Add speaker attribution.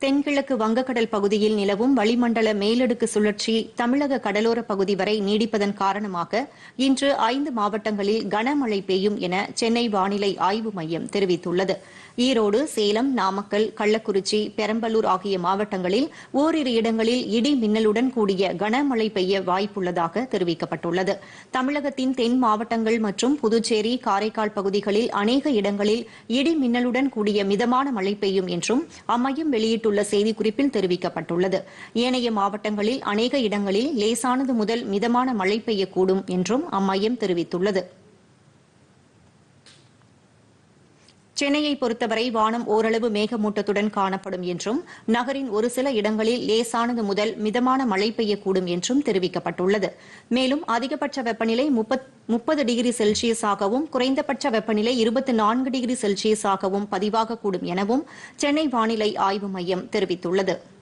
Speaker 1: தென்கிழக்கு வங்கக்கடல் பகுதியில் நிலவும் வளிமண்டல மேலடுக்கு சுழற்சி தமிழக கடலோர பகுதி வரை நீடிப்பதன் காரணமாக இன்று ஐந்து மாவட்டங்களில் கனமழை பெய்யும் என சென்னை வானிலை ஆய்வு மையம் தெரிவித்துள்ளது ஈரோடு சேலம் நாமக்கல் கள்ளக்குறிச்சி பெரம்பலூர் ஆகிய மாவட்டங்களில் ஓரிரு இடங்களில் இடி மின்னலுடன் கூடிய கனமழை பெய்ய வாய்ப்புள்ளதாக தெரிவிக்கப்பட்டுள்ளது தமிழகத்தின் தென் மாவட்டங்கள் மற்றும் புதுச்சேரி காரைக்கால் பகுதிகளில் அநேக இடங்களில் இடி மின்னலுடன் கூடிய மிதமான மழை பெய்யும் என்றும் அம்மையம் வெளியிட்டுள்ள செய்திக்குறிப்பில் தெரிவிக்கப்பட்டுள்ளது ஏனைய மாவட்டங்களில் அநேக இடங்களில் லேசானது முதல் மிதமான மழை பெய்யக்கூடும் என்றும் அம்மையம் தெரிவித்துள்ளது சென்னையை பொறுத்தவரை வானம் ஓரளவு மேகமூட்டத்துடன் காணப்படும் என்றும் நகரின் ஒரு சில இடங்களில் லேசானது முதல் மிதமான மழை பெய்யக்கூடும் என்றும் தெரிவிக்கப்பட்டுள்ளது மேலும் அதிகபட்ச வெப்பநிலை முப்பது டிகிரி செல்சியஸாகவும் குறைந்தபட்ச வெப்பநிலை இருபத்தி நான்கு டிகிரி செல்சியஸாகவும் பதிவாகக்கூடும் எனவும் சென்னை வானிலை ஆய்வு மையம் தெரிவித்துள்ளது